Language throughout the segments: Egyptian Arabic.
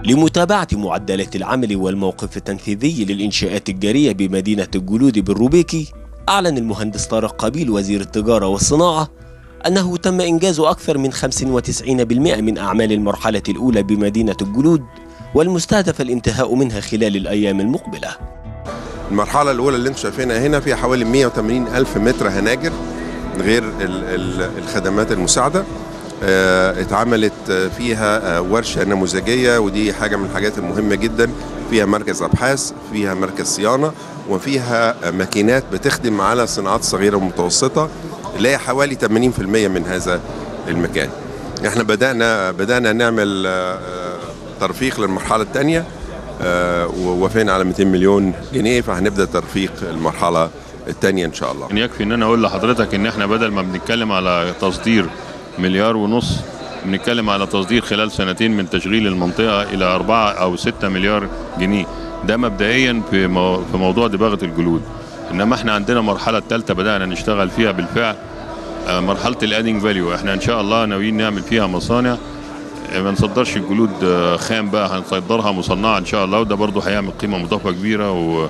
لمتابعة معدلات العمل والموقف التنفيذي للإنشاءات الجارية بمدينة الجلود بالروبيكي أعلن المهندس طارق قبيل وزير التجارة والصناعة أنه تم إنجاز أكثر من 95% من أعمال المرحلة الأولى بمدينة الجلود والمستهدف الانتهاء منها خلال الأيام المقبلة المرحلة الأولى اللي انتم شايفينها هنا فيها حوالي 180 ألف متر هناجر غير ال- ال- الخدمات المساعدة آه، اتعملت فيها آه، ورشة نموذجية ودي حاجة من الحاجات المهمة جدا فيها مركز أبحاث فيها مركز صيانة وفيها آه، ماكينات بتخدم على صناعات صغيرة ومتوسطة اللي هي حوالي 80% من هذا المكان احنا بدأنا بدأنا نعمل آه، آه، ترفيق للمرحلة الثانية ووافقنا على 200 مليون جنيه فهنبدأ ترفيق المرحلة الثانية إن شاء الله يعني يكفي ان انا اقول لحضرتك ان احنا بدل ما بنتكلم على تصدير مليار ونص بنتكلم على تصدير خلال سنتين من تشغيل المنطقه الى أربعة او ستة مليار جنيه ده مبدئيا في مو في موضوع دباغه الجلود انما احنا عندنا مرحله ثالثه بدانا نشتغل فيها بالفعل آه، مرحله الادنج فاليو احنا ان شاء الله ناويين نعمل فيها مصانع آه، ما نصدرش الجلود آه، خام بقى هنصدرها مصنعه ان شاء الله وده برضه هيعمل قيمه مضافه كبيره و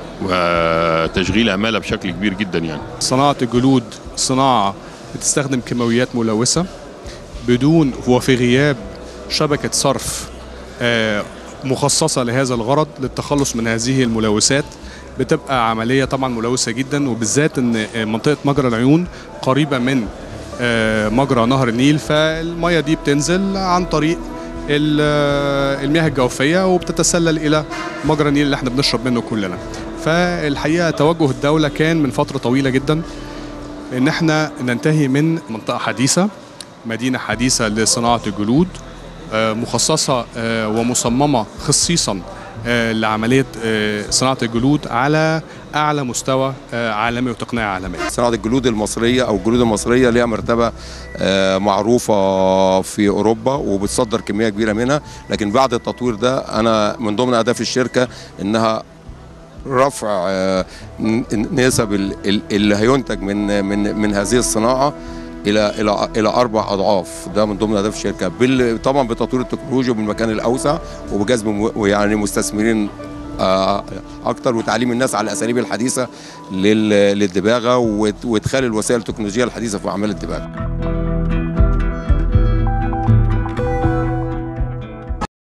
وتشغيل عماله بشكل كبير جدا يعني صناعة الجلود صناعة بتستخدم كيماويات ملوثة بدون وفي غياب شبكة صرف آه، مخصصة لهذا الغرض للتخلص من هذه الملوثات بتبقى عملية طبعا ملوثة جدا وبالذات ان آه، منطقة مجرى العيون قريبة من آه، مجرى نهر النيل فالمية دي بتنزل عن طريق ال- آه، المياه الجوفية وبتتسلل إلى مجرى النيل اللي احنا بنشرب منه كلنا فالحقيقة توجه الدولة كان من فترة طويلة جدا ان احنا ننتهي من منطقة حديثة مدينة حديثة لصناعة الجلود آه، مخصصة آه، ومصممة خصيصا آه، لعملية آه، صناعة الجلود على أعلى مستوى آه، عالمي وتقنية عالمية صناعة الجلود المصرية أو الجلود المصرية ليها مرتبة آه، معروفة في أوروبا وبتصدر كمية كبيرة منها لكن بعد التطوير ده أنا من ضمن أهداف الشركة إنها رفع آه، ن- نسب ال- ال- اللي هينتج من من من هذه الصناعة الى الى الى اربع اضعاف ده من ضمن اهداف الشركه بال- طبعا بتطوير التكنولوجيا بالمكان الاوسع وبجذب م- يعني مستثمرين آه، اكتر وتعليم الناس على الاساليب الحديثه لل- للدباغه وت- وادخال الوسائل التكنولوجيه الحديثه في اعمال الدباغه